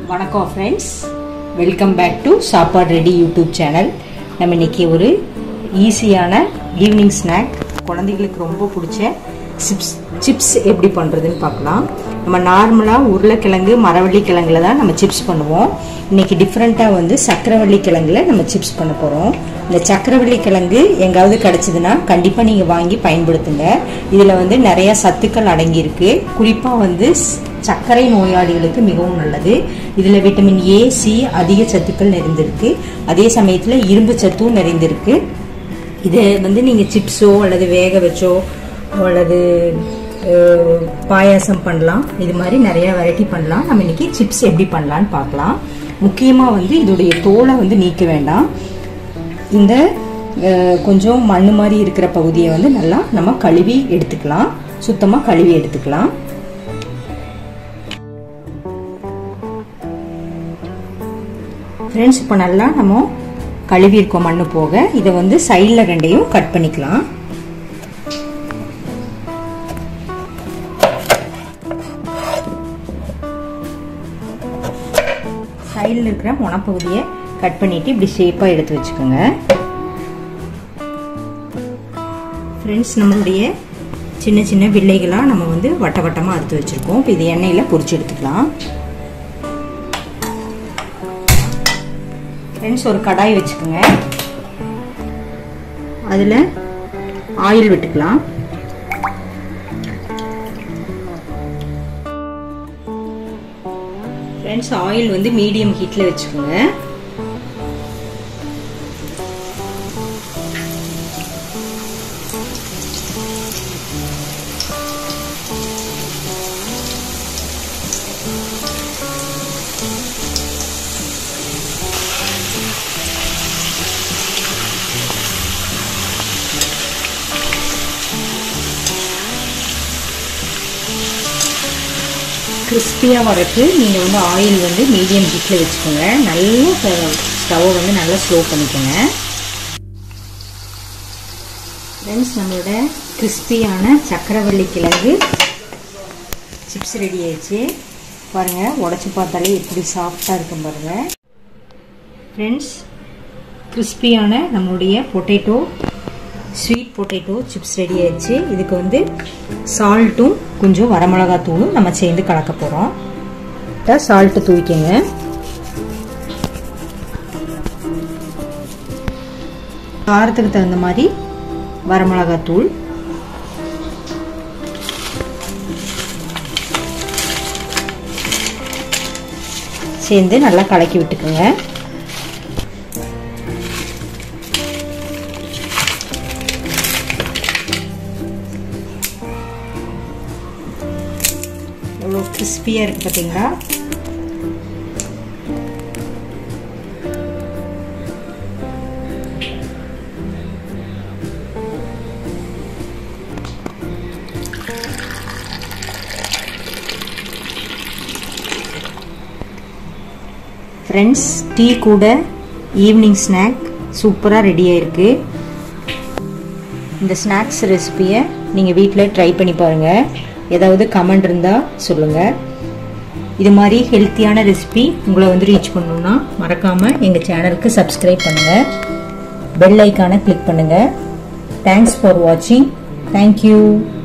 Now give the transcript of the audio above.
வணக்கம் friends welcome back to சாப்பாடு ready YouTube channel நம்ம இன்னைக்கு ஒரு ஈஸியான ஈவினிங் ஸ்நாக் குழந்தைகளுக்கு ரொம்ப பிடிச்ச சிப்ஸ் சிப்ஸ் எப்படி பண்ணுறதுன்னு பார்க்கலாம் நம்ம நார்மலாக உருளைக்கிழங்கு மரவள்ளி கிழங்குல தான் நம்ம சிப்ஸ் பண்ணுவோம் இன்னைக்கு டிஃப்ரெண்ட்டாக வந்து சக்கரவள்ளி கிழங்குல நம்ம சிப்ஸ் பண்ண போகிறோம் இந்த சக்கரவள்ளி கிழங்கு எங்காவது கிடைச்சதுன்னா கண்டிப்பாக நீங்கள் வாங்கி பயன்படுத்துங்க இதில் வந்து நிறைய சத்துக்கள் அடங்கியிருக்கு குறிப்பாக வந்து சர்க்கரை நோயாளிகளுக்கு மிகவும் நல்லது இதில் விட்டமின் ஏ சி அதிக சத்துக்கள் நிறைந்திருக்கு அதே சமயத்தில் இரும்பு சத்தும் நிறைந்திருக்கு இதை வந்து நீங்கள் சிப்ஸோ அல்லது வேக வச்சோ அல்லது பாயாசம் பண்ணலாம் இது மாதிரி நிறைய வெரைட்டி பண்ணலாம் நம்ம இன்னைக்கு சிப்ஸ் எப்படி பண்ணலான்னு பார்க்கலாம் முக்கியமாக வந்து இதோடைய தோலை வந்து நீக்க வேண்டாம் இந்த கொஞ்சம் மண் மாதிரி இருக்கிற பகுதியை வந்து நல்லா நம்ம கழுவி எடுத்துக்கலாம் சுத்தமாக கழுவி எடுத்துக்கலாம் ஃப்ரெண்ட்ஸ் இப்போ நல்லா நம்ம கழுவி இருக்கோம் மண்ணு போக இதை வந்து சைடில் ரெண்டையும் கட் பண்ணிக்கலாம் சைடில் இருக்கிற முனப்பகுதியை கட் பண்ணிட்டு இப்படி ஷேப்பாக எடுத்து வச்சுக்கோங்க ஃப்ரெண்ட்ஸ் நம்மளுடைய சின்ன சின்ன வில்லைகளாக நம்ம வந்து வட்ட வட்டமாக அறுத்து வச்சுருக்கோம் இப்போ இது எண்ணெயில் பொரிச்சு எடுத்துக்கலாம் ஃப்ரெண்ட்ஸ் ஒரு கடாய் வச்சுக்கோங்க அதில் ஆயில் விட்டுக்கலாம் ஃப்ரெண்ட்ஸ் ஆயில் வந்து மீடியம் ஹீட்டில் வச்சுக்கோங்க கிறிஸ்பியாக வரக்கு நீங்கள் வந்து ஆயில் வந்து மீடியம் ஹீட்டில் வச்சுக்கோங்க நல்லா ஸ்டவ்வை வந்து நல்லா ஸ்லோ பண்ணிக்கோங்க ஃப்ரெண்ட்ஸ் நம்மளோட கிறிஸ்பியான சக்கரவள்ளி கிழங்கு சிப்ஸ் ரெடி ஆயிடுச்சு பாருங்கள் உடச்சி பார்த்தாலே எப்படி சாஃப்டாக இருக்கும் பாருங்கள் ஃப்ரெண்ட்ஸ் கிறிஸ்பியான நம்மளுடைய potato sweet potato chips ready ஆயிடுச்சு இதுக்கு வந்து சால்ட்டும் கொஞ்சம் வரமிளகாத்தூளும் நம்ம சேர்ந்து கலக்க போகிறோம் சால்ட்டு தூக்கிங்க காரத்துக்கு தகுந்த மாதிரி வரமிளகாத்தூள் சேர்ந்து நல்லா கலக்கி விட்டுக்குங்க எவ்வளோ கிறிஸ்பியாக இருக்குது பார்த்தீங்களா ஃப்ரெண்ட்ஸ் டீ கூட ஈவினிங் ஸ்நாக் சூப்பராக ரெடி ஆயிருக்கு இந்த ஸ்நாக்ஸ் ரெசிபியை நீங்கள் வீட்டில் ட்ரை பண்ணி பாருங்கள் ஏதாவது கமெண்ட் இருந்தால் சொல்லுங்கள் இது மாதிரி ஹெல்த்தியான ரெசிபி உங்களை வந்து ரீச் பண்ணணும்னா மறக்காமல் எங்கள் சேனலுக்கு சப்ஸ்கிரைப் பண்ணுங்கள் பெல் ஐக்கானை கிளிக் பண்ணுங்கள் தேங்க்ஸ் ஃபார் வாட்சிங் தேங்க்யூ